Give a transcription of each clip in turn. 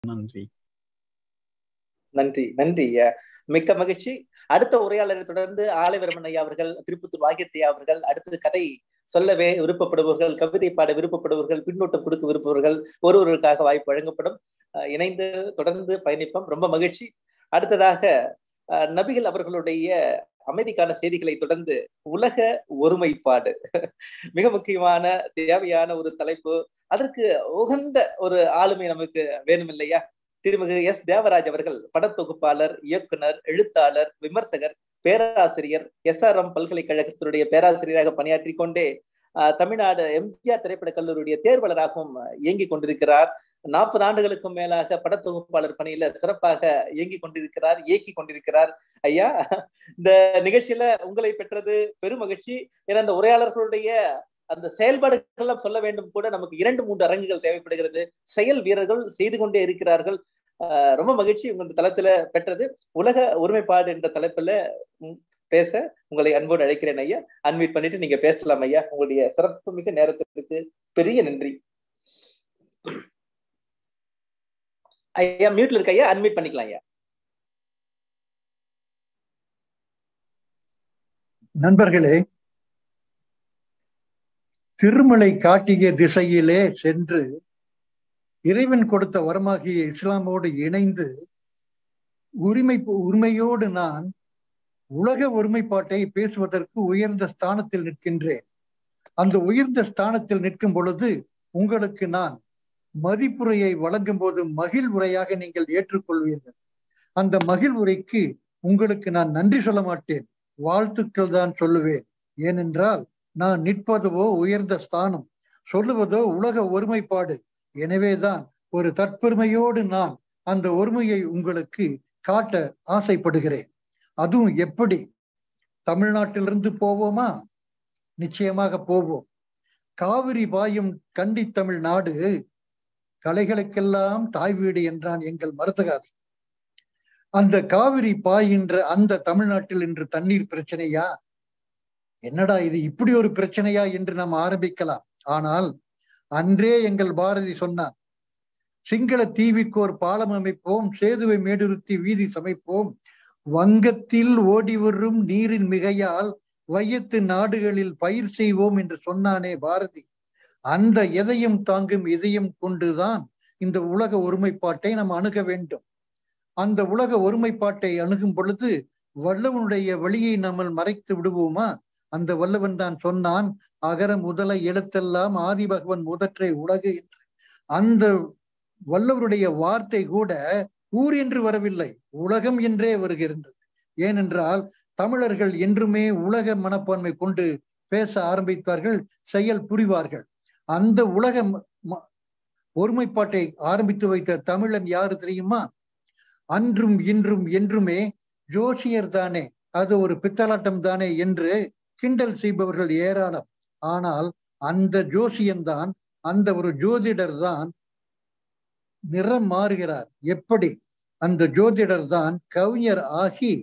நன்றி நன்றி நன்றி ஐயா மிக்க மகிழ்ச்சி அடுத்த உரையாளரை தொடர்ந்து ஆலைவரமன் ஐயா அவர்கள் திருப்பத்தூர் வாகியத்தையா அவர்கள் அடுத்தது கதை சொல்லவே விருப்பப்படுபவர்கள் கவிதை பாட விருப்பப்படுபவர்கள் பின்னூட்டம் கொடுக்க விருப்பவர்கள் ஒருவருக்காக வாய்ப்பு வழங்கப்படும் இணைந்து தொடர்ந்து பயணிப்போம் ரொம்ப மகிழ்ச்சி அடுத்ததாக நபிகள் அவர்களுடைய அமைதிக்கான செய்திகளை தொடர்ந்து உலக ஒருமைப்பாடு மிக முக்கியமான தேவையான ஒரு தலைப்பு அதற்கு உகந்த ஒரு ஆளுமை நமக்கு வேணும் இல்லையா திருமிகு எஸ் தேவராஜ் அவர்கள் படத்தொகுப்பாளர் இயக்குனர் எழுத்தாளர் விமர்சகர் பேராசிரியர் எஸ் ஆர் எம் பல்கலைக்கழகத்தினுடைய பேராசிரியராக பணியாற்றி கொண்டே தமிழ்நாடு எம்ஜிஆர் திரைப்பட கல்லூரியுடைய தேர்வாளராகவும் இயங்கிக் கொண்டிருக்கிறார் நாற்பது ஆண்டுகளுக்கும் மேலாக படத்தொகுப்பாளர் பணியில சிறப்பாக இயங்கி கொண்டிருக்கிறார் இயக்கி கொண்டிருக்கிறார் ஐயா இந்த நிகழ்ச்சியில உங்களை பெற்றது பெரும் மகிழ்ச்சி ஏன்னா அந்த உரையாளர்களுடைய அந்த செயல்பாடுகள் எல்லாம் சொல்ல வேண்டும் கூட நமக்கு இரண்டு மூன்று அரங்குகள் தேவைப்படுகிறது செயல் வீரர்கள் செய்து கொண்டே இருக்கிறார்கள் ரொம்ப மகிழ்ச்சி உங்க தளத்துல பெற்றது உலக ஒருமைப்பாடு என்ற தலைப்புல பேச உங்களை அன்போடு அழைக்கிறேன் ஐயா அன்மீட் பண்ணிட்டு நீங்க பேசலாம் ஐயா உங்களுடைய சிறப்பு மிக்க நேரத்திற்கு பெரிய நன்றி ஐயா மியூட்ல இருக்க ஐயா அன்மீட் பண்ணிக்கலாம் ஐயா நண்பர்களே திருமலை காட்டிய திசையிலே சென்று இறைவன் கொடுத்த வரமாகிய இஸ்லாமோடு இணைந்து உரிமை உரிமையோடு நான் உலக ஒருமைப்பாட்டை பேசுவதற்கு உயர்ந்த ஸ்தானத்தில் நிற்கின்றேன் அந்த உயர்ந்த ஸ்தானத்தில் நிற்கும் பொழுது உங்களுக்கு நான் மதிப்புரையை வழங்கும் போது மகிழ் உரையாக நீங்கள் ஏற்றுக்கொள்வீர்கள் அந்த மகிழ் உரைக்கு உங்களுக்கு நான் நன்றி சொல்ல மாட்டேன் வாழ்த்துக்கள் தான் சொல்லுவேன் ஏனென்றால் நான் நிற்பதுவோ உயர்ந்த ஸ்தானம் சொல்லுவதோ உலக ஒருமைப்பாடு எனவேதான் ஒரு தற்பெருமையோடு நான் அந்த ஒருமையை உங்களுக்கு காட்ட ஆசைப்படுகிறேன் அதுவும் எப்படி தமிழ்நாட்டிலிருந்து போவோமா நிச்சயமாக போவோம் காவிரி பாயும் கண்டி தமிழ்நாடு கலைகளுக்கெல்லாம் தாய் வீடு என்றான் எங்கள் மருதகார் அந்த காவிரி பாயின்ற அந்த தமிழ்நாட்டில் இன்று தண்ணீர் பிரச்சனையா என்னடா இது இப்படி ஒரு பிரச்சனையா என்று நாம் ஆரம்பிக்கலாம் ஆனால் அன்றே எங்கள் பாரதி சொன்னார் சிங்கள தீவிக்கோர் பாலம் அமைப்போம் சேதுவை மேடுருத்தி வீதி சமைப்போம் வங்கத்தில் ஓடி வரும் நீரின் மிகையால் வையத்து நாடுகளில் பயிர் செய்வோம் என்று சொன்னானே பாரதி அந்த எதையும் தாங்கும் இதயம் கொண்டுதான் இந்த உலக ஒருமைப்பாட்டை நாம் அணுக வேண்டும் அந்த உலக ஒருமைப்பாட்டை அணுகும் பொழுது வல்லவனுடைய வழியை நம்ம மறைத்து விடுவோமா அந்த வல்லவன் தான் சொன்னான் அகர முதல எழுத்தெல்லாம் ஆதி பகவன் முதற்றை உலகு என்று அந்த வல்லவருடைய வார்த்தை கூட ஊர் என்று வரவில்லை உலகம் என்றே வருகின்றது ஏனென்றால் தமிழர்கள் என்றுமே உலக மனப்பான்மை கொண்டு பேச ஆரம்பித்தார்கள் செயல் புரிவார்கள் அந்த உலக ஒருமைப்பாட்டை ஆரம்பித்து வைத்த தமிழன் யாரு தெரியுமா அன்றும் இன்றும் என்றுமே ஜோசியர் தானே அது ஒரு பித்தலாட்டம் தானே என்று கிண்டல் செய்பவர்கள் ஏராளம் ஆனால் அந்த ஜோசியன் தான் அந்த ஒரு ஜோதிடர் தான் நிறம் மாறுகிறார் எப்படி அந்த ஜோதிடர் தான் கவிஞர் ஆகி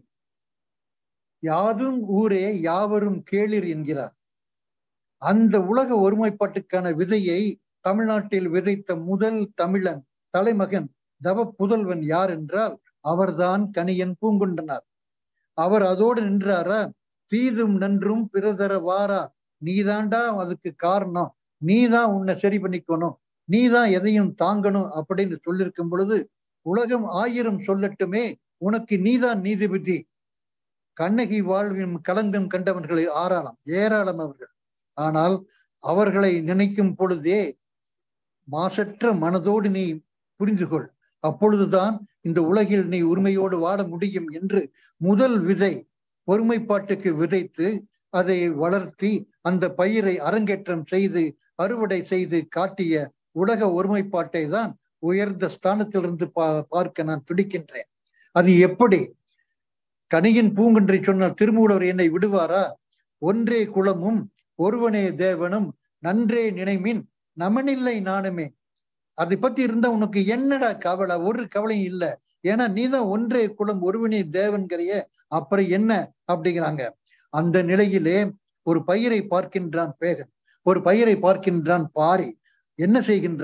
யாதும் ஊரே யாவரும் கேளிர் என்கிறார் அந்த உலக ஒருமைப்பாட்டுக்கான விதையை தமிழ்நாட்டில் விதைத்த முதல் தமிழன் தலைமகன் தவ புதல்வன் யார் என்றால் அவர்தான் கணியன் பூங்குண்டனார் அவர் அதோடு நின்றாரா தீதும் நன்றும் பிறதர வாரா நீதாண்டா அதுக்கு காரணம் நீதான் உன்னை சரி பண்ணிக்கணும் நீதான் எதையும் தாங்கணும் அப்படின்னு சொல்லியிருக்கும் பொழுது உலகம் ஆயிரம் சொல்லட்டுமே உனக்கு நீதான் நீதிபதி கண்ணகி வாழ்வின் களங்கம் கண்டவர்களை ஆறாளம் ஏராளம் அவர்கள் ஆனால் அவர்களை நினைக்கும் பொழுதே மாசற்ற மனதோடு நீ புரிந்து கொள் அப்பொழுதுதான் இந்த உலகில் நீ உரிமையோடு வாழ முடியும் என்று முதல் விதை ஒருமைப்பாட்டுக்கு விதைத்து அதை வளர்த்தி அந்த பயிரை அரங்கேற்றம் செய்து அறுவடை செய்து காட்டிய உலக ஒருமைப்பாட்டை தான் உயர்ந்த ஸ்தானத்திலிருந்து பா பார்க்க நான் துடிக்கின்றேன் அது எப்படி கனியின் பூங்கொன்றை சொன்ன திருமூலவர் என்னை விடுவாரா ஒன்றே குலமும் ஒருவனே தேவனும் நன்றே நினைமின் நமனில்லை நானுமே அதை பத்தி இருந்தா உனக்கு என்னடா கவலை ஒரு கவலையும் இல்லை ஏன்னா நீதான் ஒன்றே குலம் ஒருவனே தேவன்கிறைய அப்புறம் என்ன அப்படிங்கிறாங்க அந்த நிலையிலே ஒரு பயிரை பார்க்கின்றான் பேகன் ஒரு பயிரை பார்க்கின்றான் பாரி என்ன செய்கின்றான்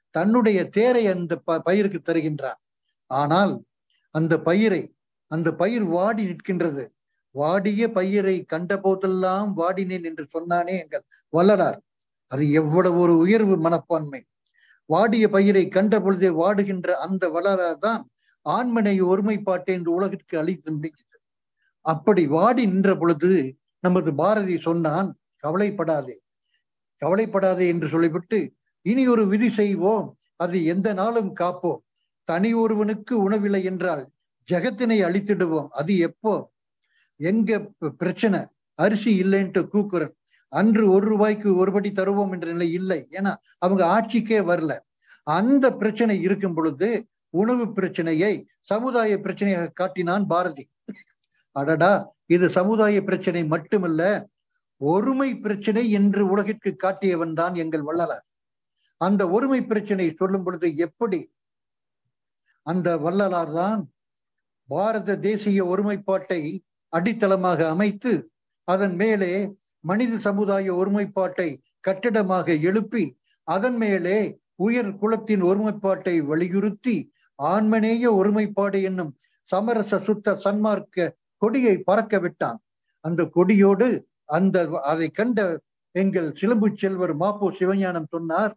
தன்னுடைய தேரை அந்த ப- பயிருக்கு தருகின்றான் ஆனால் அந்த பயிரை அந்த பயிர் வாடி நிற்கின்றது வாடிய பயிரை கண்ட போதெல்லாம் வாடினேன் என்று சொன்னானே எங்கள் வள்ளலார் அது எவ்வளவு ஒரு உயர்வு மனப்பான்மை வாடிய பயிரை கண்ட பொழுதே வாடுகின்ற அந்த வள்ளலார் தான் ஆண்மனை ஒருமைப்பாட்டை இந்த உலகிற்கு அளித்து முடிக்கிறது அப்படி வாடி நின்ற பொழுது நமது பாரதி சொன்னான் கவலைப்படாதே கவலைப்படாதே என்று சொல்லிவிட்டு இனி ஒரு விதி செய்வோம் அது எந்த நாளும் காப்போம் தனி ஒருவனுக்கு உணவில்லை என்றால் ஜெகத்தினை அழித்திடுவோம் அது எப்போ எங்க ப- பிரச்சனை அரிசி இல்லைன்ட்டு கூக்குரல் அன்று ஒரு ரூபாய்க்கு ஒருபடி தருவோம் என்ற நிலை இல்லை ஏன்னா அவங்க ஆட்சிக்கே வரல அந்த பிரச்சனை இருக்கும் பொழுது உணவு பிரச்சனையை சமுதாய பிரச்சனையாக காட்டினான் பாரதி அடடா இது சமுதாய பிரச்சனை மட்டுமல்ல ஒருமை பிரச்சனை என்று உலகிற்கு காட்டியவன் தான் எங்கள் வள்ளலார் அந்த ஒருமை பிரச்சனை சொல்லும் பொழுது எப்படி அந்த வள்ளலார் தான் பாரத தேசிய ஒருமைப்பாட்டை அடித்தளமாக அமைத்து அதன் மேலே மனித சமுதாய ஒருமைப்பாட்டை கட்டிடமாக எழுப்பி அதன் மேலே உயர் குலத்தின் ஒருமைப்பாட்டை வலியுறுத்தி ஆன்மநேய ஒருமைப்பாடு என்னும் சமரச சுத்த சன்மார்க்க கொடியை பறக்க விட்டான் அந்த கொடியோடு அந்த அதை கண்ட எங்கள் சிலம்பு செல்வர் மாப்போ சிவஞானம் சொன்னார்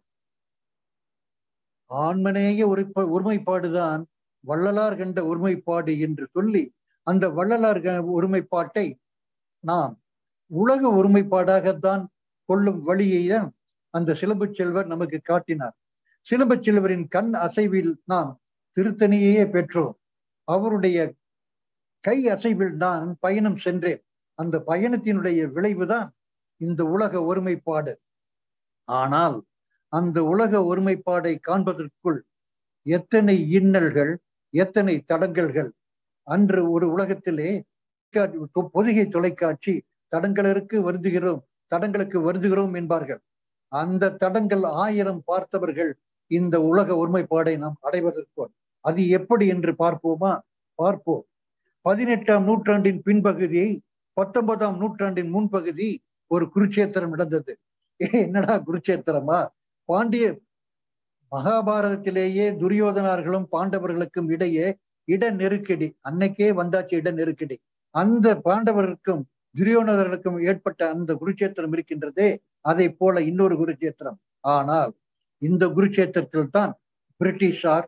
ஆன்மநேய ஒருப்ப ஒருமைப்பாடுதான் வள்ளலார் கண்ட ஒருமைப்பாடு என்று சொல்லி அந்த வள்ளலார் க- ஒருமைப்பாட்டை நாம் உலக ஒருமைப்பாடாகத்தான் கொள்ளும் வழியை தான் அந்த சிலம்பு செல்வர் நமக்கு காட்டினார் சிலம்பு செல்வரின் கண் அசைவில் நாம் திருத்தணியையே பெற்றோம் அவருடைய கை அசைவில் நான் பயணம் சென்றேன் அந்த பயணத்தினுடைய விளைவுதான் இந்த உலக ஒருமைப்பாடு ஆனால் அந்த உலக ஒருமைப்பாடை காண்பதற்குள் எத்தனை இன்னல்கள் எத்தனை தடங்கல்கள் அன்று ஒரு உலகத்திலே தொ- பொதிகை தொலைக்காட்சி தடங்களுக்கு வருந்துகிறோம் தடங்களுக்கு வருந்துகிறோம் என்பார்கள் அந்த தடங்கள் ஆயிரம் பார்த்தவர்கள் இந்த உலக ஒருமைப்பாடை நாம் அடைவதற்கு அது எப்படி என்று பார்ப்போமா பார்ப்போம் பதினெட்டாம் நூற்றாண்டின் பின்பகுதியை பத்தொன்பதாம் நூற்றாண்டின் முன்பகுதி ஒரு குருட்சேத்திரம் நடந்தது ஏ என்னடா குருட்சேத்திரமா பாண்டிய மகாபாரதத்திலேயே துரியோதனார்களும் பாண்டவர்களுக்கும் இடையே இட நெருக்கடி அன்னைக்கே வந்தாச்சு இட நெருக்கடி அந்த பாண்டவருக்கும் துரியோதனர்களுக்கும் ஏற்பட்ட அந்த குருட்சேத்திரம் இருக்கின்றதே அதை போல இன்னொரு குருட்சேத்திரம் ஆனால் இந்த குருட்சேத்திரத்தில் தான் பிரிட்டிஷார்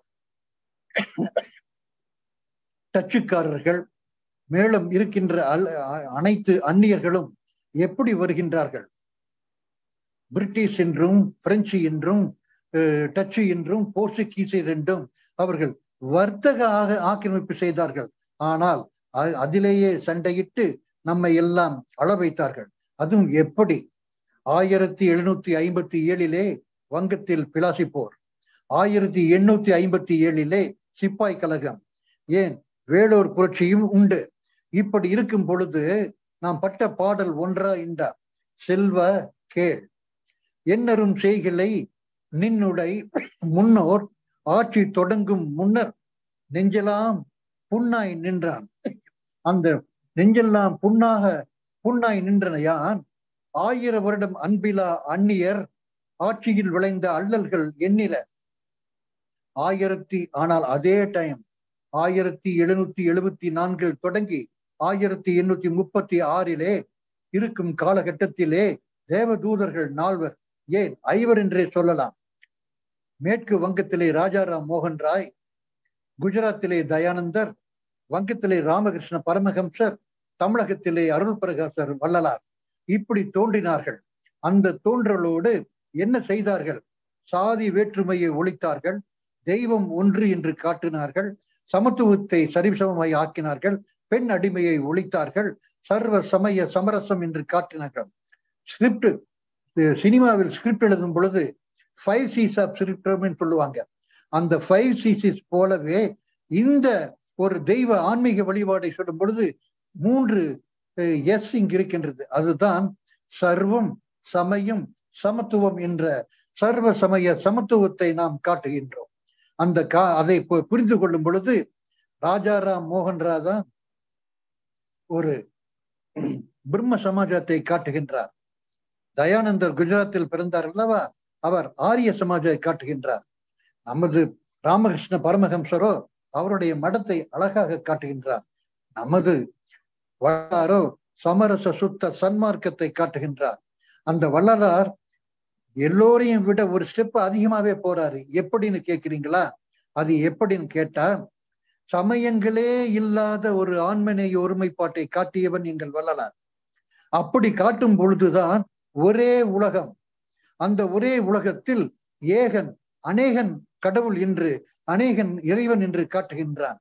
டச்சுக்காரர்கள் மேலும் இருக்கின்ற அல்- அ- அனைத்து அந்நியர்களும் எப்படி வருகின்றார்கள் பிரிட்டிஷ் என்றும் பிரெஞ்சு என்றும் அஹ், டச்சு என்றும் போர்ச்சுகீஸ் என்றும் அவர்கள் வர்த்தக ஆக ஆக்கிரமிப்பு செய்தார்கள் ஆனால் அ- அதிலேயே சண்டையிட்டு நம்மை எல்லாம் அள வைத்தார்கள் அதுவும் எப்படி ஆயிரத்தி எழுநூத்தி ஐம்பத்தி ஏழிலே வங்கத்தில் பிளாசி போர் ஆயிரத்தி எண்ணூத்தி ஐம்பத்தி ஏழிலே சிப்பாய் கழகம் ஏன் வேலூர் புரட்சியும் உண்டு இப்படி இருக்கும் பொழுது நாம் பட்ட பாடல் ஒன்றா இண்டா செல்வ கேள் என்னரும் செய்களை நின்னுடை முன்னோர் ஆட்சி தொடங்கும் முன்னர் நெஞ்செல்லாம் புண்ணாய் நின்றான் அந்த நெஞ்செல்லாம் புண்ணாக புண்ணாய் நின்றன யான் ஆயிரம் வருடம் அன்பிலா அந்நியர் ஆட்சியில் விளைந்த அல்லல்கள் எண்ணில ஆயிரத்தி ஆனால் அதே டைம் ஆயிரத்தி எழுநூத்தி எழுபத்தி நான்கில் தொடங்கி ஆயிரத்தி எண்ணூத்தி முப்பத்தி ஆறிலே இருக்கும் காலகட்டத்திலே தேவதூதர்கள் நால்வர் ஏன் ஐவர் என்றே சொல்லலாம் மேற்கு வங்கத்திலே ராஜாராம் மோகன் ராய் குஜராத்திலே தயானந்தர் வங்கத்திலே ராமகிருஷ்ண பரமஹம்சர் தமிழகத்திலே அருள் பிரகாசர் வள்ளலார் இப்படி தோன்றினார்கள் அந்த தோன்றலோடு என்ன செய்தார்கள் சாதி வேற்றுமையை ஒழித்தார்கள் தெய்வம் ஒன்று என்று காட்டினார்கள் சமத்துவத்தை சரிசமமாய் ஆக்கினார்கள் பெண் அடிமையை ஒழித்தார்கள் சர்வ சமய சமரசம் என்று காட்டினார்கள் ஸ்கிரிப்ட் சினிமாவில் ஸ்கிரிப்ட் எழுதும் பொழுது ஃபைவ் சீஸ் ஆஃப் ஸ்கிரிப்ட் சொல்லுவாங்க அந்த ஃபைவ் சீசிஸ் போலவே இந்த ஒரு தெய்வ ஆன்மீக வழிபாடை சொல்லும் பொழுது மூன்று எஸ் இங்கு இருக்கின்றது அதுதான் சர்வம் சமயம் சமத்துவம் என்ற சர்வ சமய சமத்துவத்தை நாம் காட்டுகின்றோம் அந்த கா அதை பு- புரிந்து கொள்ளும் பொழுது ராஜாராம் மோகன் ராதா ஒரு பிரம்ம சமாஜத்தை காட்டுகின்றார் தயானந்தர் குஜராத்தில் பிறந்தார் அல்லவா அவர் ஆரிய சமாஜத்தை காட்டுகின்றார் நமது ராமகிருஷ்ண பரமஹம்சரோ அவருடைய மடத்தை அழகாக காட்டுகின்றார் நமது வல்லாரோ சமரச சுத்த சன்மார்க்கத்தை காட்டுகின்றார் அந்த வள்ளலார் எல்லோரையும் விட ஒரு ஸ்டெப் அதிகமாவே போறாரு எப்படின்னு கேக்குறீங்களா அது எப்படின்னு கேட்டா சமயங்களே இல்லாத ஒரு ஆண்மநேய ஒருமைப்பாட்டை காட்டியவன் எங்கள் வள்ளலார் அப்படி காட்டும் பொழுதுதான் ஒரே உலகம் அந்த ஒரே உலகத்தில் ஏகன் அநேகன் கடவுள் என்று அநேகன் இறைவன் என்று காட்டுகின்றான்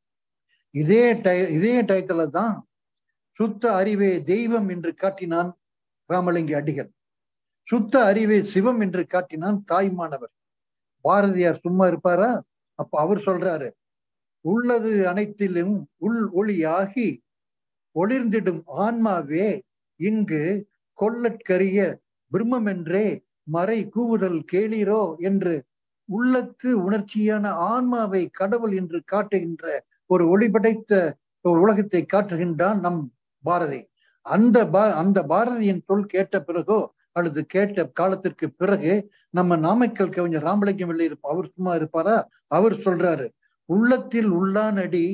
இதே டை இதே டயத்துல தான் சுத்த அறிவே தெய்வம் என்று காட்டினான் ராமலிங்க அடிகள் சுத்த அறிவே சிவம் என்று காட்டினான் தாய்மானவர் பாரதியார் சும்மா இருப்பாரா அப்ப அவர் சொல்றாரு உள்ளது அனைத்திலும் உள் ஒளியாகி ஒளிர்ந்திடும் ஆன்மாவே இங்கு கொள்ளற்கரிய பிரம்மம் என்றே மறை கூவுதல் கேளீரோ என்று உள்ளத்து உணர்ச்சியான ஆன்மாவை கடவுள் என்று காட்டுகின்ற ஒரு ஒளிபடைத்த ஒரு உலகத்தை காட்டுகின்றான் நம் பாரதி அந்த பா அந்த பாரதியின் சொல் கேட்ட பிறகோ அல்லது கேட்ட காலத்திற்கு பிறகு நம்ம நாமக்கல் கவிஞர் ராமலிங்கம் இல்லை இருப்ப அவர் சும்மா இருப்பாரா அவர் சொல்றாரு உள்ளத்தில் உள்ளானடி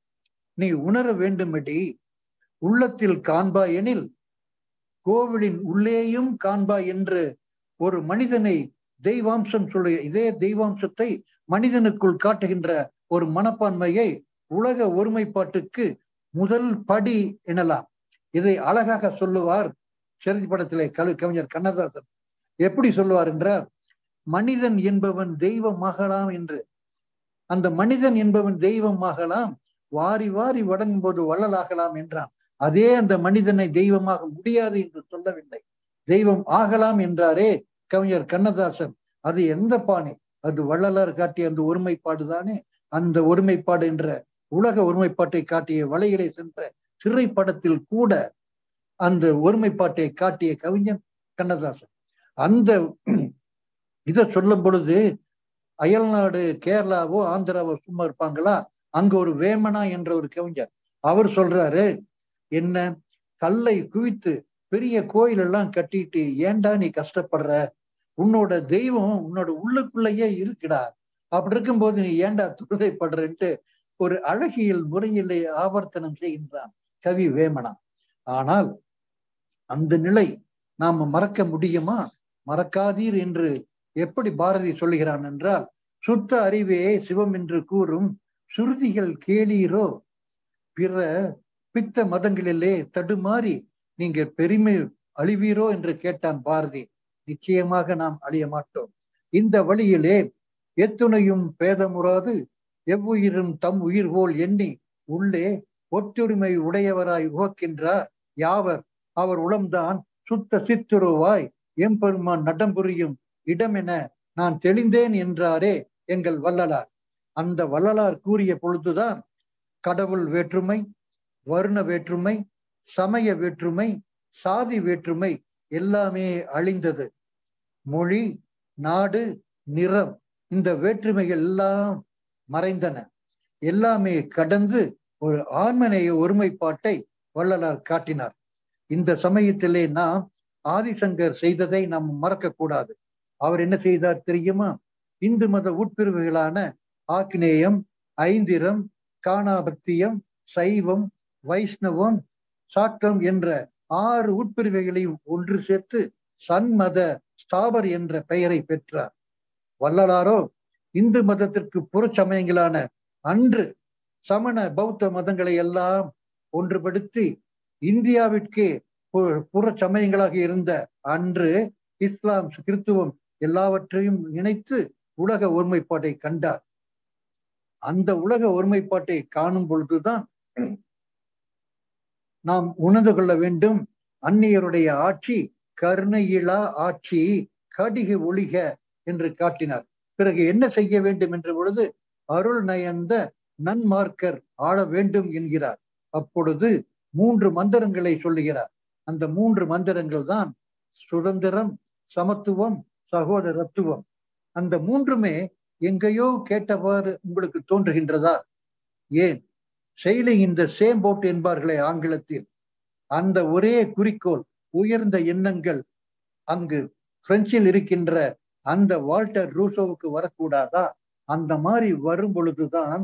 நீ உணர வேண்டுமடி உள்ளத்தில் காண்பா எனில் கோவிலின் உள்ளேயும் காண்பா என்று ஒரு மனிதனை தெய்வாம்சம் சொல்லு இதே தெய்வாம்சத்தை மனிதனுக்குள் காட்டுகின்ற ஒரு மனப்பான்மையை உலக ஒருமைப்பாட்டுக்கு முதல் படி எனலாம் இதை அழகாக சொல்லுவார் செருதி படத்திலே கலு கவிஞர் கண்ணதாசன் எப்படி சொல்லுவார் என்றால் மனிதன் என்பவன் தெய்வமாகலாம் என்று அந்த மனிதன் என்பவன் தெய்வமாகலாம் வாரி வாரி வடங்கும் போது வள்ளலாகலாம் என்றான் அதே அந்த மனிதனை தெய்வமாக முடியாது என்று சொல்லவில்லை தெய்வம் ஆகலாம் என்றாரே கவிஞர் கண்ணதாசன் அது எந்த பாணி அது வள்ளலார் காட்டிய அந்த ஒருமைப்பாடு தானே அந்த ஒருமைப்பாடு என்ற உலக ஒருமைப்பாட்டை காட்டிய வலையிலே சென்ற திரைப்படத்தில் கூட அந்த ஒருமைப்பாட்டை காட்டிய கவிஞன் கண்ணதாசன் அந்த இத சொல்லும் பொழுது அயல்நாடு கேரளாவோ ஆந்திராவோ சும்மா இருப்பாங்களா அங்க ஒரு வேமனா என்ற ஒரு கவிஞர் அவர் சொல்றாரு என்ன கல்லை குவித்து பெரிய கோயில் எல்லாம் கட்டிட்டு ஏன்டா நீ கஷ்டப்படுற உன்னோட தெய்வம் உன்னோட உள்ளுக்குள்ளேயே இருக்குடா அப்படி இருக்கும்போது நீ ஏன்டா தொல்லைப்படுறன்ட்டு ஒரு அழகியல் முறையிலே ஆவர்த்தனம் செய்கின்றான் கவி வேமனா ஆனால் அந்த நிலை நாம மறக்க முடியுமா மறக்காதீர் என்று எப்படி பாரதி சொல்லுகிறான் என்றால் சுத்த அறிவே சிவம் என்று கூறும் சுருதிகள் கேளீரோ பிற பித்த மதங்களிலே தடுமாறி நீங்க பெருமை அழிவீரோ என்று கேட்டான் பாரதி நிச்சயமாக நாம் அழிய மாட்டோம் இந்த வழியிலே எத்துணையும் பேதமுறாது எவ்வுயிரும் தம் உயிர் போல் எண்ணி உள்ளே ஒற்றுரிமை உடையவராய் உகக்கின்றார் யாவர் அவர் உளம்தான் சுத்த சித்துருவாய் எம்பெருமான் நடம்புரியும் இடமென நான் தெளிந்தேன் என்றாரே எங்கள் வள்ளலார் அந்த வள்ளலார் கூறிய பொழுதுதான் கடவுள் வேற்றுமை வருண வேற்றுமை சமய வேற்றுமை சாதி வேற்றுமை எல்லாமே அழிந்தது மொழி நாடு நிறம் இந்த வேற்றுமைகள் எல்லாம் மறைந்தன எல்லாமே கடந்து ஒரு ஆண்மனைய ஒருமைப்பாட்டை வள்ளலார் காட்டினார் இந்த சமயத்திலே நாம் ஆதிசங்கர் செய்ததை நாம் மறக்க கூடாது அவர் என்ன செய்தார் தெரியுமா இந்து மத உட்பிரிவுகளான ஆக்னேயம் ஐந்திரம் காணாபத்தியம் சைவம் வைஷ்ணவம் சாக்தம் என்ற ஆறு உட்பிரிவுகளையும் ஒன்று சேர்த்து சன்மத ஸ்தாபர் என்ற பெயரை பெற்றார் வள்ளலாரோ இந்து மதத்திற்கு புறச்சமயங்களான அன்று சமண பௌத்த மதங்களை எல்லாம் ஒன்றுபடுத்தி இந்தியாவிற்கே புற சமயங்களாக இருந்த அன்று இஸ்லாம் கிறித்துவம் எல்லாவற்றையும் இணைத்து உலக ஒருமைப்பாட்டை கண்டார் அந்த உலக ஒருமைப்பாட்டை காணும் பொழுதுதான் நாம் உணர்ந்து கொள்ள வேண்டும் அந்நியருடைய ஆட்சி கருணையிலா ஆட்சி கடிகு ஒளிக என்று காட்டினார் பிறகு என்ன செய்ய வேண்டும் என்ற பொழுது அருள் நயந்த நன்மார்க்கர் ஆள வேண்டும் என்கிறார் அப்பொழுது மூன்று மந்திரங்களை சொல்லுகிறார் அந்த மூன்று மந்திரங்கள் தான் சுதந்திரம் சமத்துவம் சகோதரத்துவம் அந்த மூன்றுமே எங்கேயோ கேட்டவாறு உங்களுக்கு தோன்றுகின்றதா ஏன் செயலிங் இந்த சேம் போட் என்பார்களே ஆங்கிலத்தில் அந்த ஒரே குறிக்கோள் உயர்ந்த எண்ணங்கள் அங்கு பிரெஞ்சில் இருக்கின்ற அந்த வால்டர் ரூசோவுக்கு வரக்கூடாதா அந்த மாதிரி வரும் பொழுதுதான்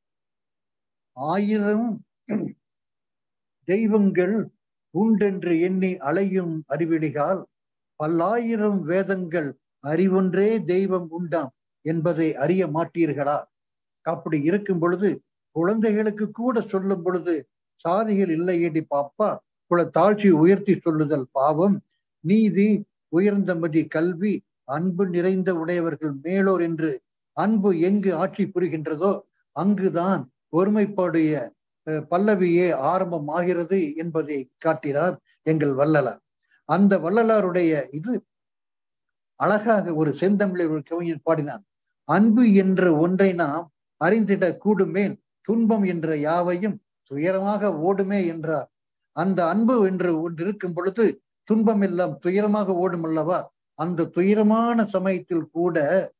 ஆயிரம் தெய்வங்கள் உண்டென்று எண்ணி அலையும் அறிவிலிகால் பல்லாயிரம் வேதங்கள் அறிவொன்றே தெய்வம் உண்டாம் என்பதை அறிய மாட்டீர்களா அப்படி இருக்கும் பொழுது குழந்தைகளுக்கு கூட சொல்லும் பொழுது சாதிகள் இல்லையேடி பாப்பா குல தாழ்ச்சி உயர்த்தி சொல்லுதல் பாவம் நீதி உயர்ந்தமதி கல்வி அன்பு நிறைந்த உடையவர்கள் மேலோர் என்று அன்பு எங்கு ஆட்சி புரிகின்றதோ அங்குதான் ஒருமைப்பாடைய பல்லவியே ஆரம்பமாகிறது என்பதை காட்டினார் எங்கள் வள்ளலார் அந்த வள்ளலாருடைய இது அழகாக ஒரு செந்தமிழர் ஒரு கவிஞர் பாடினான் அன்பு என்ற ஒன்றை நாம் அறிந்திட கூடுமேல் துன்பம் என்ற யாவையும் துயரமாக ஓடுமே என்றார் அந்த அன்பு என்று ஒன்று இருக்கும் பொழுது துன்பம் எல்லாம் துயரமாக ஓடும் அல்லவா அந்த துயரமான சமயத்தில் கூட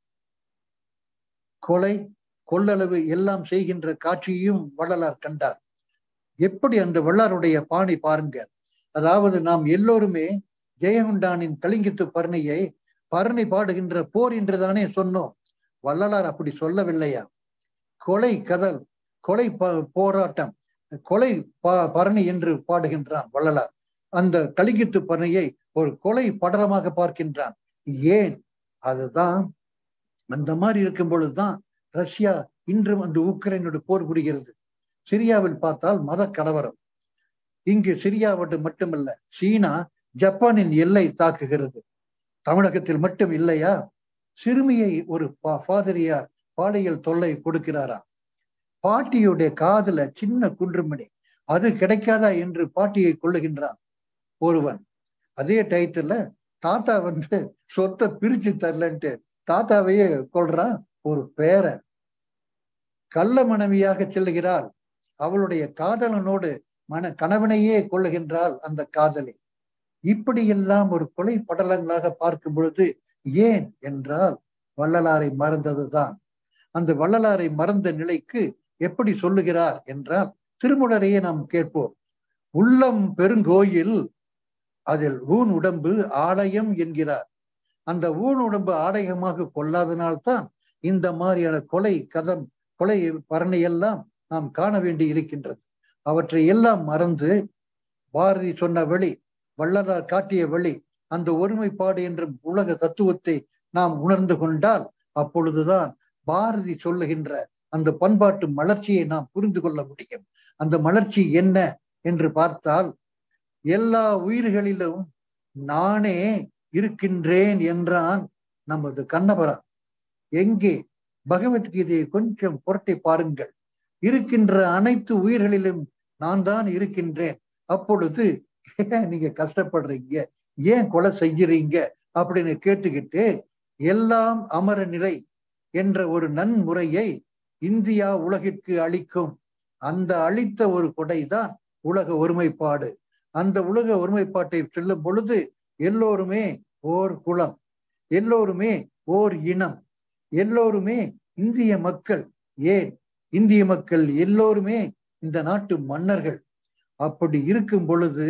கொலை கொள்ளளவு எல்லாம் செய்கின்ற காட்சியையும் வள்ளலார் கண்டார் எப்படி அந்த வள்ளலாருடைய பாணி பாருங்க அதாவது நாம் எல்லோருமே ஜெயகுண்டானின் கலிங்கத்து பரணியை பரணி பாடுகின்ற போர் என்றுதானே சொன்னோம் வள்ளலார் அப்படி சொல்லவில்லையா கொலை கதல் கொலை போராட்டம் கொலை பரணி என்று பாடுகின்றான் வள்ளலார் அந்த கலிங்கத்து பரணியை ஒரு கொலை படலமாக பார்க்கின்றான் ஏன் அதுதான் அந்த மாதிரி இருக்கும் பொழுதுதான் ரஷ்யா இன்றும் அந்த உக்ரைனோட போர் புரிகிறது சிரியாவில் பார்த்தால் மத கலவரம் இங்கு சிரியாவோடு மட்டுமல்ல சீனா ஜப்பானின் எல்லை தாக்குகிறது தமிழகத்தில் மட்டும் இல்லையா சிறுமியை ஒரு ஃபாதரியார் பாலியல் தொல்லை கொடுக்கிறாரா பாட்டியுடைய காதுல சின்ன குன்றுமணி அது கிடைக்காதா என்று பாட்டியை கொள்ளுகின்றான் ஒருவன் அதே டயத்துல தாத்தா வந்து சொத்தை பிரிச்சு தரலன்ட்டு தாத்தாவையே கொள்றான் ஒரு பேரை கள்ள மனைவியாக செல்லுகிறாள் அவளுடைய காதலனோடு மன கணவனையே கொள்ளுகின்றாள் அந்த காதலி இப்படியெல்லாம் ஒரு கொலை படலங்களாக பார்க்கும் பொழுது ஏன் என்றால் வள்ளலாரை மறந்ததுதான் அந்த வள்ளலாரை மறந்த நிலைக்கு எப்படி சொல்லுகிறார் என்றால் திருமுடரையே நாம் கேட்போம் உள்ளம் பெருங்கோயில் அதில் ஊன் உடம்பு ஆலயம் என்கிறார் அந்த ஊன் உடம்பு ஆலயமாக கொள்ளாதனால்தான் இந்த மாதிரியான கொலை கதம் கொலை பரணையெல்லாம் நாம் காண வேண்டி இருக்கின்றது அவற்றை எல்லாம் மறந்து பாரதி சொன்ன வழி வள்ளலார் காட்டிய வழி அந்த ஒருமைப்பாடு என்ற உலக தத்துவத்தை நாம் உணர்ந்து கொண்டால் அப்பொழுதுதான் பாரதி சொல்லுகின்ற அந்த பண்பாட்டு மலர்ச்சியை நாம் புரிந்து கொள்ள முடியும் அந்த மலர்ச்சி என்ன என்று பார்த்தால் எல்லா உயிர்களிலும் நானே இருக்கின்றேன் என்றான் நமது கண்ணபரா எங்கே பகவத்கீதையை கொஞ்சம் புரட்டி பாருங்கள் இருக்கின்ற அனைத்து உயிர்களிலும் நான் தான் இருக்கின்றேன் அப்பொழுது ஏன் நீங்க கஷ்டப்படுறீங்க ஏன் கொலை செய்யறீங்க அப்படின்னு கேட்டுக்கிட்டு எல்லாம் அமர நிலை என்ற ஒரு நன்முறையை இந்தியா உலகிற்கு அளிக்கும் அந்த அளித்த ஒரு கொடைதான் உலக ஒருமைப்பாடு அந்த உலக ஒருமைப்பாட்டை செல்லும் பொழுது எல்லோருமே ஓர் குலம் எல்லோருமே ஓர் இனம் எல்லோருமே இந்திய மக்கள் ஏன் இந்திய மக்கள் எல்லோருமே இந்த நாட்டு மன்னர்கள் அப்படி இருக்கும் பொழுது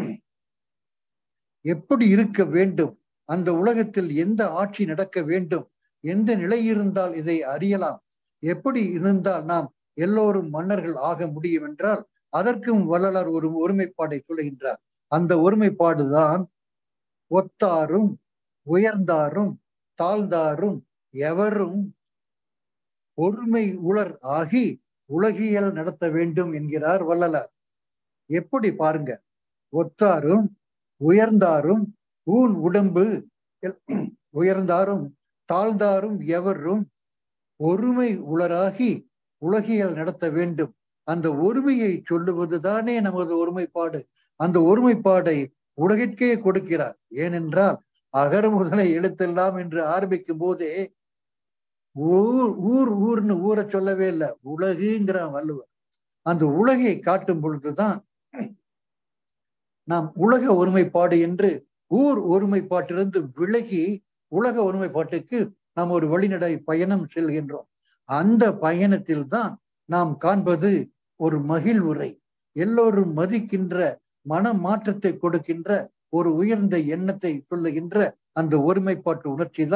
எப்படி இருக்க வேண்டும் அந்த உலகத்தில் எந்த ஆட்சி நடக்க வேண்டும் எந்த நிலை இருந்தால் இதை அறியலாம் எப்படி இருந்தால் நாம் எல்லோரும் மன்னர்கள் ஆக முடியும் என்றால் அதற்கும் வள்ளலார் ஒரு ஒருமைப்பாடை சொல்லுகின்றார் அந்த ஒருமைப்பாடுதான் ஒத்தாரும் உயர்ந்தாரும் தாழ்ந்தாரும் எவரும் ஒருமை உலர் ஆகி உலகியல் நடத்த வேண்டும் என்கிறார் வள்ளலார் எப்படி பாருங்க ஒற்றாரும் உயர்ந்தாரும் ஊன் உடம்பு உயர்ந்தாரும் தாழ்ந்தாரும் எவரும் ஒருமை உளராகி உலகியல் நடத்த வேண்டும் அந்த ஒருமையை சொல்லுவதுதானே நமது ஒருமைப்பாடு அந்த ஒருமைப்பாடை உலகிற்கே கொடுக்கிறார் ஏனென்றால் அகர முதலை எழுத்தெல்லாம் என்று ஆரம்பிக்கும் போதே ஊர் ஊர் ஊர்னு ஊரை சொல்லவே இல்லை உலகுங்கிறான் வள்ளுவர் அந்த உலகை காட்டும் பொழுதுதான் நாம் உலக ஒருமைப்பாடு என்று ஊர் ஒருமைப்பாட்டிலிருந்து விலகி உலக ஒருமைப்பாட்டுக்கு நாம் ஒரு வழிநடை பயணம் செல்கின்றோம் அந்த பயணத்தில் தான் நாம் காண்பது ஒரு மகிழ்வுரை எல்லோரும் மதிக்கின்ற மன மாற்றத்தை கொடுக்கின்ற ஒரு உயர்ந்த எண்ணத்தை சொல்லுகின்ற அந்த ஒருமைப்பாட்டு உணர்ச்சி தான்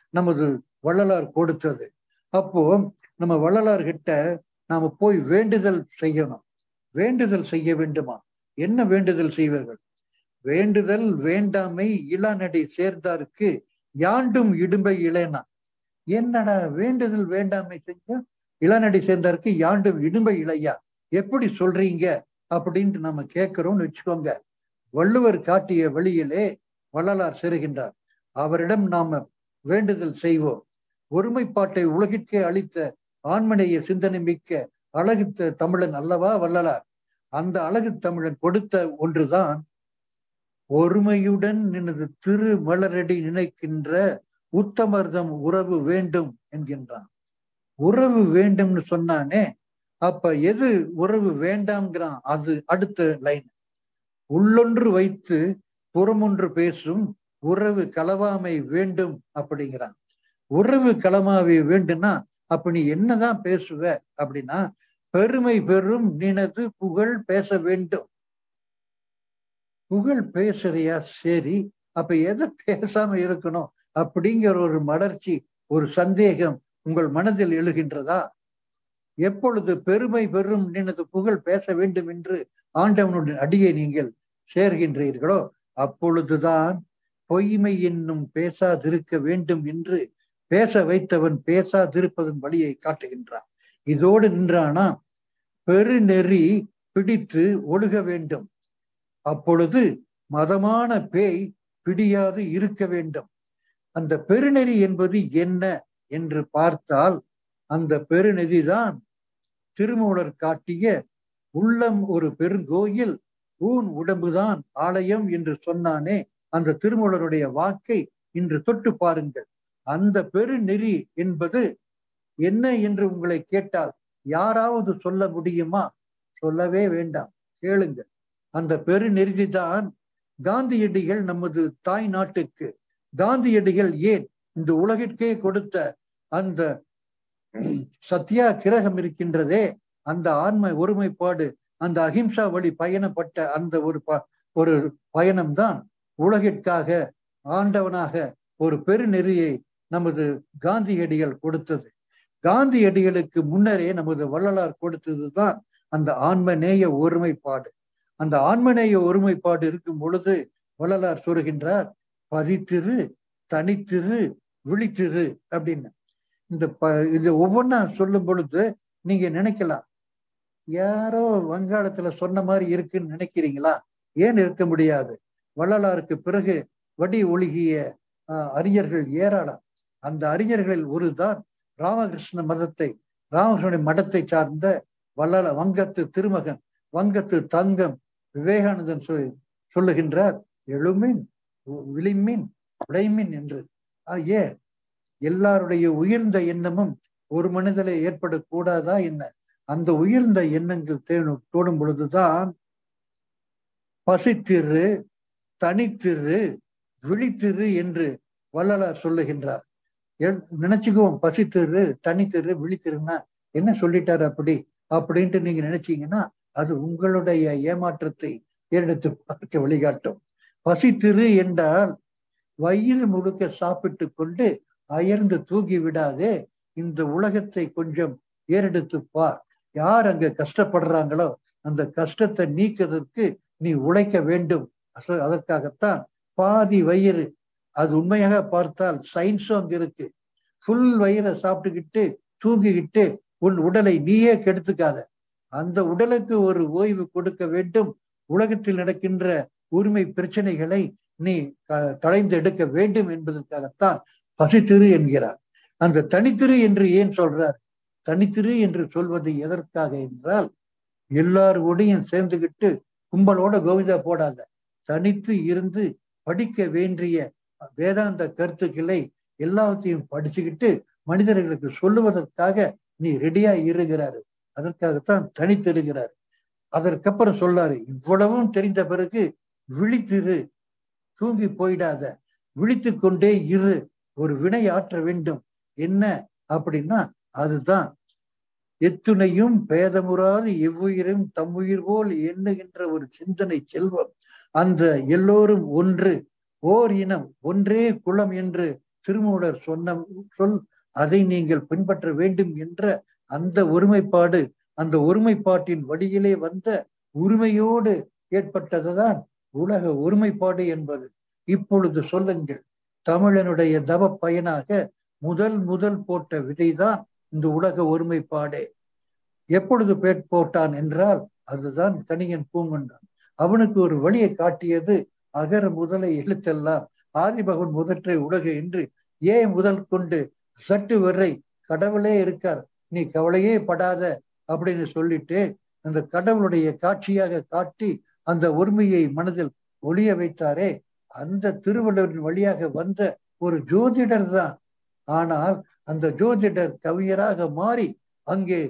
நமது வள்ளலார் கொடுத்தது அப்போ நம்ம வள்ளலார் கிட்ட நாம போய் வேண்டுதல் செய்யணும் வேண்டுதல் செய்ய வேண்டுமா என்ன வேண்டுதல் செய்வார்கள் வேண்டுதல் வேண்டாமை இளநடை சேர்ந்தாருக்கு யாண்டும் இடும்பை இளைனா என்னடா வேண்டுதல் வேண்டாமை செஞ்சா இளநடை சேர்ந்தாருக்கு யாண்டும் இடும்பை இளையா எப்படி சொல்றீங்க அப்படின்ட்டு நம்ம கேட்கிறோம்னு வச்சுக்கோங்க வள்ளுவர் காட்டிய வழியிலே வள்ளலார் செருகின்றார் அவரிடம் நாம வேண்டுதல் செய்வோம் ஒருமைப்பாட்டை உலகிற்கே அளித்த ஆண்மனைய சிந்தனை மிக்க அழகு தமிழன் அல்லவா வள்ளலார் அந்த அழகு தமிழன் கொடுத்த ஒன்றுதான் ஒருமையுடன் நினது திரு மலரடி நினைக்கின்ற உத்தமர்தம் உறவு வேண்டும் என்கின்றான் உறவு வேண்டும்னு சொன்னானே அப்ப எது உறவு வேண்டாம்ங்கிறான் அது அடுத்த லைன் உள்ளொன்று வைத்து புறமொன்று பேசும் உறவு கலவாமை வேண்டும் அப்படிங்கிறான் உறவு களமாவை வேண்டும்னா அப்ப நீ என்னதான் பேசுவ அப்படின்னா பெருமை பெறும் நினது புகழ் பேச வேண்டும் புகழ் பேசுறியா சரி அப்ப எதை பேசாம இருக்கணும் அப்படிங்கிற ஒரு மலர்ச்சி ஒரு சந்தேகம் உங்கள் மனதில் எழுகின்றதா எப்பொழுது பெருமை பெறும் நினது புகழ் பேச வேண்டும் என்று ஆண்டவனுடைய அடியை நீங்கள் சேர்கின்றீர்களோ அப்பொழுதுதான் பொய்மை என்னும் பேசாதிருக்க வேண்டும் என்று பேச வைத்தவன் பேசாதிருப்பதன் வழியை காட்டுகின்றான் இதோடு நின்றானா பெருநெறி பிடித்து ஒழுக வேண்டும் அப்பொழுது மதமான பேய் பிடியாது இருக்க வேண்டும் அந்த பெருநெறி என்பது என்ன என்று பார்த்தால் அந்த பெருநெறிதான் திருமூலர் காட்டிய உள்ளம் ஒரு பெருங்கோயில் ஊன் உடம்புதான் ஆலயம் என்று சொன்னானே அந்த திருமூலருடைய வாக்கை இன்று தொட்டு பாருங்கள் அந்த பெருநெறி என்பது என்ன என்று உங்களை கேட்டால் யாராவது சொல்ல முடியுமா சொல்லவே வேண்டாம் கேளுங்கள் அந்த பெருநெறிதான் காந்தியடிகள் நமது தாய் நாட்டுக்கு காந்தியடிகள் ஏன் இந்த உலகிற்கே கொடுத்த அந்த சத்தியா கிரகம் இருக்கின்றதே அந்த ஆன்ம ஒருமைப்பாடு அந்த அஹிம்சா வழி பயணப்பட்ட அந்த ஒரு ப ஒரு பயணம்தான் உலகிற்காக ஆண்டவனாக ஒரு பெருநெறியை நமது காந்தியடிகள் கொடுத்தது காந்தியடிகளுக்கு முன்னரே நமது வள்ளலார் கொடுத்ததுதான் அந்த ஆன்மநேய ஒருமைப்பாடு அந்த ஆன்மநேய ஒருமைப்பாடு இருக்கும் பொழுது வள்ளலார் சொல்கின்றார் பதித்திரு தனித்திரு விழித்திரு அப்படின்னு இந்த ப இது ஒவ்வொன்றா சொல்லும் பொழுது நீங்க நினைக்கலாம் யாரோ வங்காளத்துல சொன்ன மாதிரி இருக்குன்னு நினைக்கிறீங்களா ஏன் இருக்க முடியாது வள்ளலாருக்கு பிறகு வடி ஒழுகிய அறிஞர்கள் ஏராளம் அந்த அறிஞர்களில் ஒருதான் ராமகிருஷ்ண மதத்தை ராமகிருஷ்ணனுடைய மடத்தை சார்ந்த வள்ளல வங்கத்து திருமகன் வங்கத்து தங்கம் விவேகானந்தன் சொல் சொல்லுகின்றார் எழுமின் விளிமின் உடைமின் என்று ஏ எல்லாருடைய உயர்ந்த எண்ணமும் ஒரு மனிதனை ஏற்படக்கூடாதா என்ன அந்த உயர்ந்த எண்ணங்கள் தேடும் தோடும் பொழுதுதான் பசித்திரு தனித்திரு விழித்திரு என்று வள்ளலார் சொல்லுகின்றார் நினைச்சுக்குவோம் பசித்திரு தனித்திரு விழித்திருன்னா என்ன சொல்லிட்டாரு அப்படி அப்படின்ட்டு நீங்க நினைச்சீங்கன்னா அது உங்களுடைய ஏமாற்றத்தை எடுத்து பார்க்க வழிகாட்டும் பசித்திரு என்றால் வயிறு முழுக்க சாப்பிட்டு கொண்டு அயர்ந்து தூங்கி விடாதே இந்த உலகத்தை கொஞ்சம் ஏறெடுத்து பார் யார் அங்க கஷ்டப்படுறாங்களோ அந்த கஷ்டத்தை நீக்கிறதுக்கு நீ உழைக்க வேண்டும் அதற்காகத்தான் பாதி வயிறு அது உண்மையாக பார்த்தால் சயின்ஸும் அங்க இருக்கு ஃபுல் வயிறை சாப்பிட்டுக்கிட்டு தூங்கிக்கிட்டு உன் உடலை நீயே கெடுத்துக்காத அந்த உடலுக்கு ஒரு ஓய்வு கொடுக்க வேண்டும் உலகத்தில் நடக்கின்ற உரிமை பிரச்சனைகளை நீ களைந்து எடுக்க வேண்டும் என்பதற்காகத்தான் பசித்திரு என்கிறார் அந்த தனித்திரு என்று ஏன் சொல்றார் தனித்திரு என்று சொல்வது எதற்காக என்றால் எல்லாரோடையும் சேர்ந்துகிட்டு கும்பலோட கோவிந்தா போடாத தனித்து இருந்து படிக்க வேண்டிய வேதாந்த கருத்துக்களை எல்லாத்தையும் படிச்சுக்கிட்டு மனிதர்களுக்கு சொல்லுவதற்காக நீ ரெடியா இருக்கிறாரு அதற்காகத்தான் தனித்திருக்கிறார் அதற்கப்புறம் சொல்லாரு இவ்வளவும் தெரிந்த பிறகு விழித்திரு தூங்கி போயிடாத விழித்து கொண்டே இரு ஒரு வினை ஆற்ற வேண்டும் என்ன அப்படின்னா அதுதான் எத்துணையும் பேதமுறாது எவ்வுயிரும் தம்முயிர் போல் எண்ணுகின்ற ஒரு சிந்தனை செல்வம் அந்த எல்லோரும் ஒன்று ஓர் இனம் ஒன்றே குலம் என்று திருமூலர் சொன்ன சொல் அதை நீங்கள் பின்பற்ற வேண்டும் என்ற அந்த ஒருமைப்பாடு அந்த ஒருமைப்பாட்டின் வழியிலே வந்த உரிமையோடு ஏற்பட்டதுதான் உலக ஒருமைப்பாடு என்பது இப்பொழுது சொல்லுங்கள் தமிழனுடைய தவ பயனாக முதல் முதல் போட்ட விதைதான் இந்த உலக ஒருமைப்பாடே எப்பொழுது பேட் போட்டான் என்றால் அதுதான் கணியன் பூங்கொண்டான் அவனுக்கு ஒரு வழியை காட்டியது அகர முதலை எழுத்தெல்லாம் ஆதிபகவன் முதற்றை உலகு என்று ஏன் முதல் கொண்டு சட்டு வரை கடவுளே இருக்கார் நீ கவலையே படாத அப்படின்னு சொல்லிட்டு அந்த கடவுளுடைய காட்சியாக காட்டி அந்த ஒருமையை மனதில் ஒளிய வைத்தாரே அந்த திருவள்ளுவரின் வழியாக வந்த ஒரு ஜோதிடர் தான் ஆனால் அந்த ஜோதிடர் கவியராக மாறி அங்கே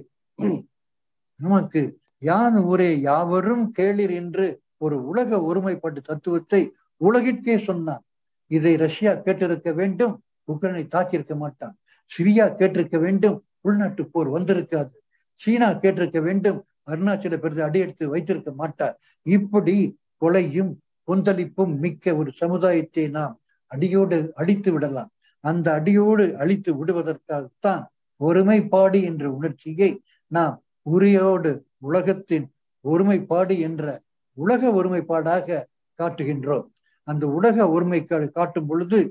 நமக்கு யான் ஊரே யாவரும் கேளிர் என்று ஒரு உலக ஒருமைப்பாட்டு தத்துவத்தை உலகிற்கே சொன்னான் இதை ரஷ்யா கேட்டிருக்க வேண்டும் உக்ரைனை தாக்கியிருக்க மாட்டான் சிரியா கேட்டிருக்க வேண்டும் உள்நாட்டு போர் வந்திருக்காது சீனா கேட்டிருக்க வேண்டும் அருணாச்சல பிரதேச அடியெடுத்து வைத்திருக்க மாட்டார் இப்படி கொலையும் கொந்தளிப்பும் மிக்க ஒரு சமுதாயத்தை நாம் அடியோடு அழித்து விடலாம் அந்த அடியோடு அழித்து விடுவதற்காகத்தான் ஒருமைப்பாடு என்ற உணர்ச்சியை நாம் உரியோடு உலகத்தின் ஒருமைப்பாடு என்ற உலக ஒருமைப்பாடாக காட்டுகின்றோம் அந்த உலக ஒருமை காட்டும் பொழுது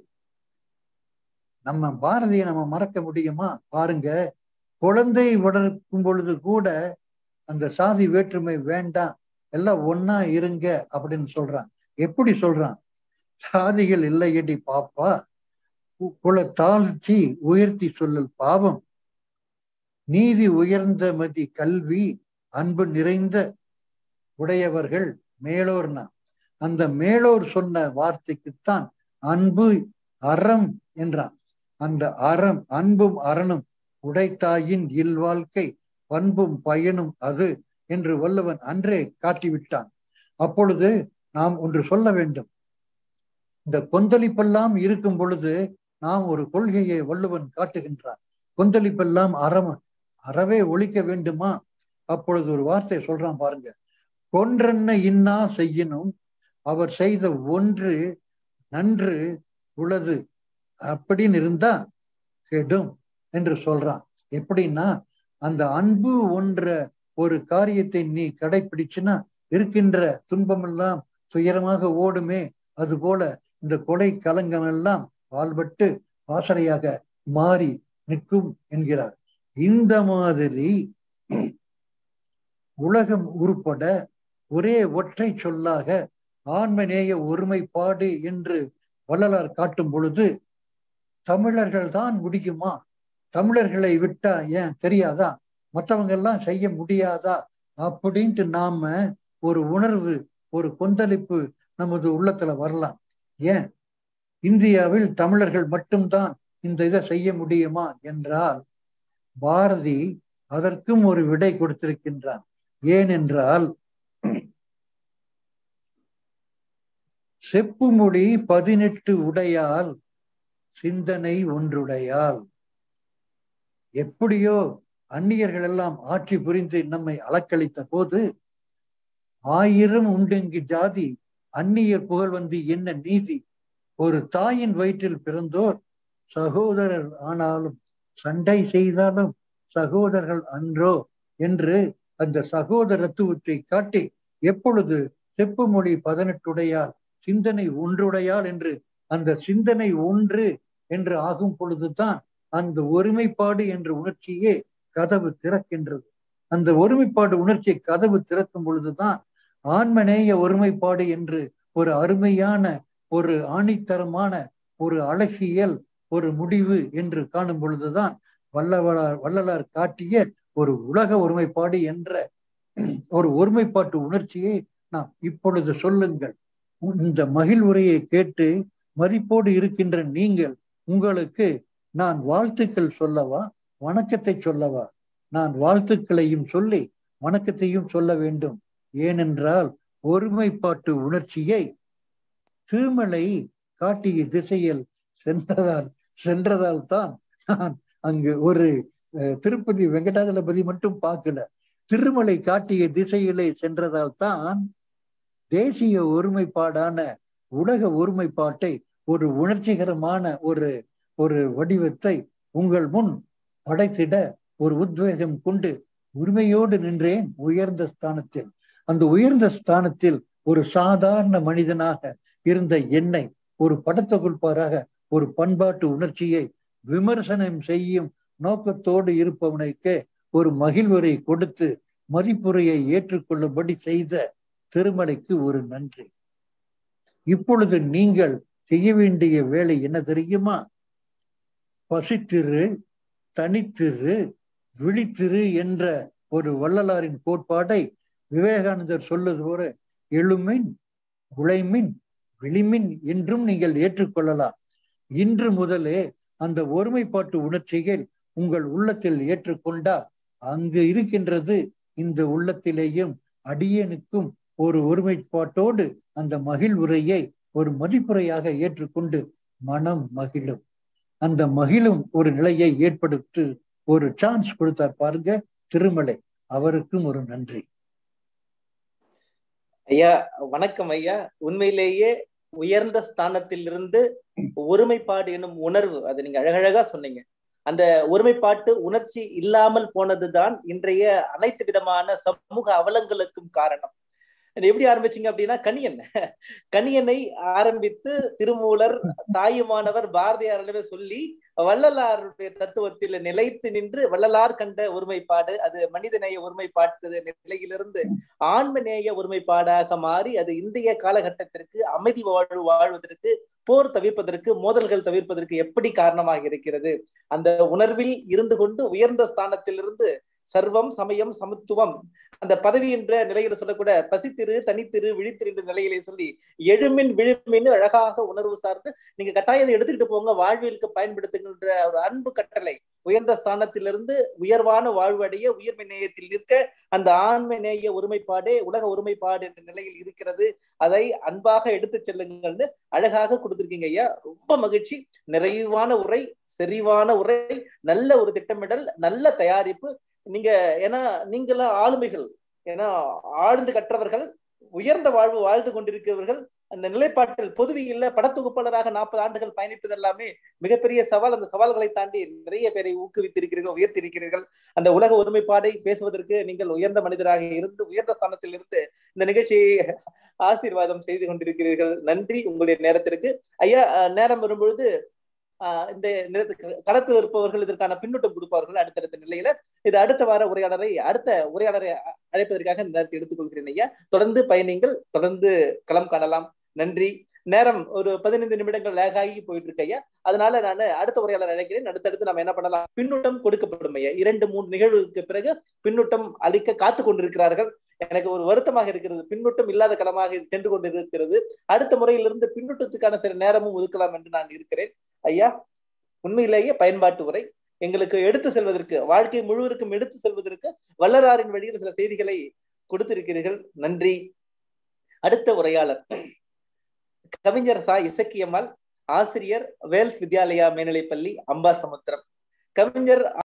நம்ம பாரதியை நம்ம மறக்க முடியுமா பாருங்க குழந்தை வளர்க்கும் பொழுது கூட அந்த சாதி வேற்றுமை வேண்டாம் எல்லாம் ஒன்னா இருங்க அப்படின்னு சொல்றான் எப்படி சொல்றான் சாதிகள் இல்லையடி பாப்பா குல தாழ்ச்சி உயர்த்தி சொல்லல் பாவம் நீதி உயர்ந்த மதி கல்வி அன்பு நிறைந்த உடையவர்கள் மேலோர்னா அந்த மேலோர் சொன்ன வார்த்தைக்குத்தான் அன்பு அறம் என்றான் அந்த அறம் அன்பும் அறனும் உடைத்தாயின் இல்வாழ்க்கை பண்பும் பயனும் அது என்று வல்லவன் அன்றே காட்டிவிட்டான் அப்பொழுது நாம் ஒன்று சொல்ல வேண்டும் இந்த கொந்தளிப்பெல்லாம் இருக்கும் பொழுது நாம் ஒரு கொள்கையை வள்ளுவன் காட்டுகின்றான் கொந்தளிப்பெல்லாம் அறம் அறவே ஒழிக்க வேண்டுமா அப்பொழுது ஒரு வார்த்தை சொல்றான் பாருங்க கொன்றென்ன இன்னா செய்யணும் அவர் செய்த ஒன்று நன்று உளது அப்படின்னு இருந்தா கெடும் என்று சொல்றான் எப்படின்னா அந்த அன்பு ஒன்ற ஒரு காரியத்தை நீ கடைபிடிச்சுன்னா இருக்கின்ற துன்பமெல்லாம் துயரமாக ஓடுமே அது போல இந்த கொலை கலங்கம் எல்லாம் வாழ்பட்டு வாசனையாக மாறி நிற்கும் என்கிறார் இந்த மாதிரி உலகம் உருப்பட ஒரே ஒற்றை சொல்லாக ஆன்மநேய ஒருமைப்பாடு என்று வள்ளலார் காட்டும் பொழுது தமிழர்கள் தான் முடியுமா தமிழர்களை விட்டா ஏன் தெரியாதா மற்றவங்க எல்லாம் செய்ய முடியாதா அப்படின்ட்டு நாம ஒரு உணர்வு ஒரு கொந்தளிப்பு நமது உள்ளத்துல வரலாம் ஏன் இந்தியாவில் தமிழர்கள் மட்டும்தான் இந்த இதை செய்ய முடியுமா என்றால் பாரதி அதற்கும் ஒரு விடை கொடுத்திருக்கின்றான் ஏனென்றால் செப்புமொழி பதினெட்டு உடையால் சிந்தனை ஒன்றுடையால் எப்படியோ அந்நியர்கள் எல்லாம் ஆட்சி புரிந்து நம்மை அலக்களித்த போது ஆயிரம் உண்டெங்கு ஜாதி அந்நியர் புகழ் வந்து என்ன நீதி ஒரு தாயின் வயிற்றில் பிறந்தோர் சகோதரர் ஆனாலும் சண்டை செய்தாலும் சகோதரர்கள் அன்றோ என்று அந்த சகோதரத்துவத்தை காட்டி எப்பொழுது செப்பு மொழி பதினெட்டுடையால் சிந்தனை ஒன்றுடையால் என்று அந்த சிந்தனை ஒன்று என்று ஆகும் பொழுதுதான் அந்த ஒருமைப்பாடு என்ற உணர்ச்சியே கதவு திறக்கின்றது அந்த ஒருமைப்பாடு உணர்ச்சியை கதவு திறக்கும் பொழுதுதான் ஆன்மநேய ஒருமைப்பாடு என்று ஒரு அருமையான ஒரு ஆணித்தரமான ஒரு அழகியல் ஒரு முடிவு என்று காணும் பொழுதுதான் வல்லவளார் வள்ளலார் காட்டிய ஒரு உலக ஒருமைப்பாடு என்ற ஒரு ஒருமைப்பாட்டு உணர்ச்சியை நாம் இப்பொழுது சொல்லுங்கள் இந்த மகிழ் உரையை கேட்டு மதிப்போடு இருக்கின்ற நீங்கள் உங்களுக்கு நான் வாழ்த்துக்கள் சொல்லவா வணக்கத்தை சொல்லவா நான் வாழ்த்துக்களையும் சொல்லி வணக்கத்தையும் சொல்ல வேண்டும் ஏனென்றால் ஒருமைப்பாட்டு உணர்ச்சியை திருமலை காட்டிய திசையில் சென்றதால் சென்றதால் தான் நான் அங்கு ஒரு திருப்பதி வெங்கடாஜலபதி மட்டும் பார்க்கல திருமலை காட்டிய திசையிலே சென்றதால் தான் தேசிய ஒருமைப்பாடான உலக ஒருமைப்பாட்டை ஒரு உணர்ச்சிகரமான ஒரு ஒரு வடிவத்தை உங்கள் முன் படைத்திட ஒரு உத்வேகம் கொண்டு உரிமையோடு நின்றேன் உயர்ந்த ஸ்தானத்தில் அந்த உயர்ந்த ஸ்தானத்தில் ஒரு சாதாரண மனிதனாக இருந்த என்னை ஒரு படத்தொகுப்பாராக ஒரு பண்பாட்டு உணர்ச்சியை விமர்சனம் செய்யும் நோக்கத்தோடு இருப்பவனுக்கு ஒரு மகிழ்வுரை கொடுத்து மதிப்புரையை ஏற்றுக்கொள்ளும்படி செய்த திருமலைக்கு ஒரு நன்றி இப்பொழுது நீங்கள் செய்ய வேண்டிய வேலை என்ன தெரியுமா பசித்திரு தனித்திரு விழித்திரு என்ற ஒரு வள்ளலாரின் கோட்பாடை விவேகானந்தர் சொல்வது போல எழுமின் உழைமின் விளிமின் என்றும் நீங்கள் ஏற்றுக்கொள்ளலாம் இன்று முதலே அந்த ஒருமைப்பாட்டு உணர்ச்சிகள் உங்கள் உள்ளத்தில் ஏற்றுக்கொண்டால் அங்கு இருக்கின்றது இந்த உள்ளத்திலேயும் அடியனுக்கும் ஒரு ஒருமைப்பாட்டோடு அந்த மகிழ்வுரையை ஒரு மதிப்புரையாக ஏற்றுக்கொண்டு மனம் மகிழும் அந்த மகிழும் ஒரு நிலையை ஏற்படுத்தி ஒரு சான்ஸ் கொடுத்தார் பாருங்க திருமலை அவருக்கும் ஒரு நன்றி ஐயா வணக்கம் ஐயா உண்மையிலேயே உயர்ந்த ஸ்தானத்திலிருந்து ஒருமைப்பாடு எனும் உணர்வு அதை நீங்க அழகழகா சொன்னீங்க அந்த ஒருமைப்பாட்டு உணர்ச்சி இல்லாமல் போனதுதான் இன்றைய அனைத்து விதமான சமூக அவலங்களுக்கும் காரணம் எப்படி ஆரம்பிச்சீங்க அப்படின்னா கணியன் கணியனை ஆரம்பித்து திருமூலர் தாயுமானவர் பாரதியாரிடமே சொல்லி வள்ளலாருடைய தத்துவத்தில் நிலைத்து நின்று வள்ளலார் கண்ட ஒருமைப்பாடு அது மனிதநேய ஒருமைப்பாட்டு நிலையிலிருந்து ஆன்மநேய ஒருமைப்பாடாக மாறி அது இந்திய காலகட்டத்திற்கு அமைதி வாழ்வு வாழ்வதற்கு போர் தவிர்ப்பதற்கு மோதல்கள் தவிர்ப்பதற்கு எப்படி காரணமாக இருக்கிறது அந்த உணர்வில் இருந்து கொண்டு உயர்ந்த ஸ்தானத்திலிருந்து சர்வம் சமயம் சமத்துவம் அந்த பதவி என்ற நிலையில சொல்லக்கூட பசித்திரு தனித்திரு விழித்திரு என்ற நிலையிலே சொல்லி எழுமின் விழுமின் அழகாக உணர்வு சார்ந்து நீங்க கட்டாயம் எடுத்துக்கிட்டு போங்க வாழ்வியலுக்கு பயன்படுத்துகின்ற ஒரு அன்பு கட்டளை உயர்ந்த ஸ்தானத்திலிருந்து உயர்வான வாழ்வடைய உயர்மை நேயத்தில் நிற்க அந்த ஆண்மை நேய ஒருமைப்பாடே உலக ஒருமைப்பாடு என்ற நிலையில் இருக்கிறது அதை அன்பாக எடுத்து செல்லுங்கள்னு அழகாக கொடுத்திருக்கீங்க ஐயா ரொம்ப மகிழ்ச்சி நிறைவான உரை செறிவான உரை நல்ல ஒரு திட்டமிடல் நல்ல தயாரிப்பு நீங்க ஏன்னா நீங்களாம் ஆளுமைகள் ஏன்னா ஆழ்ந்து கற்றவர்கள் உயர்ந்த வாழ்வு வாழ்ந்து கொண்டிருக்கிறவர்கள் அந்த நிலைப்பாட்டில் பொதுவியில் படத்தொகுப்பாளராக நாற்பது ஆண்டுகள் பயணிப்பது எல்லாமே மிகப்பெரிய சவால் அந்த சவால்களை தாண்டி நிறைய பேரை ஊக்குவித்திருக்கிறீர்கள் உயர்த்திருக்கிறீர்கள் அந்த உலக ஒருமைப்பாடை பேசுவதற்கு நீங்கள் உயர்ந்த மனிதராக இருந்து உயர்ந்த ஸ்தானத்தில் இருந்து இந்த நிகழ்ச்சியை ஆசீர்வாதம் செய்து கொண்டிருக்கிறீர்கள் நன்றி உங்களுடைய நேரத்திற்கு ஐயா நேரம் வரும்பொழுது இந்த களத்தில் இருப்பவர்கள் இதற்கான பின்னூட்டம் கொடுப்பார்கள் அடுத்தடுத்த நிலையில இது அடுத்த வார உரையாடலை அடுத்த உரையாடலை அழைப்பதற்காக இந்த நேரத்தை எடுத்துக்கொள்கிறேன் ஐயா தொடர்ந்து பயணிங்கள் தொடர்ந்து களம் காணலாம் நன்றி நேரம் ஒரு பதினைந்து நிமிடங்கள் லேக் ஆகி போயிட்டு இருக்கு ஐயா அதனால நான் அடுத்த உரையாளர் அழைக்கிறேன் அடுத்தடுத்து நம்ம என்ன பண்ணலாம் பின்னூட்டம் கொடுக்கப்படும் ஐயா இரண்டு மூன்று நிகழ்வுக்கு பிறகு பின்னூட்டம் அளிக்க காத்து கொண்டிருக்கிறார்கள் எனக்கு ஒரு வருத்தமாக இருக்கிறது பின்னூட்டம் இல்லாத களமாக இது சென்று கொண்டிருக்கிறது அடுத்த முறையிலிருந்து பின்னூட்டத்துக்கான சில நேரமும் ஒதுக்கலாம் என்று நான் இருக்கிறேன் ஐயா உண்மையிலேயே பயன்பாட்டு உரை எங்களுக்கு எடுத்து செல்வதற்கு வாழ்க்கை முழுவதற்கும் எடுத்து செல்வதற்கு வல்லராரின் வழியில் சில செய்திகளை கொடுத்திருக்கிறீர்கள் நன்றி அடுத்த உரையாளர் கவிஞர் சா இசக்கியம்மாள் ஆசிரியர் வேல்ஸ் வித்யாலயா மேல்நிலைப்பள்ளி அம்பாசமுத்திரம் கவிஞர்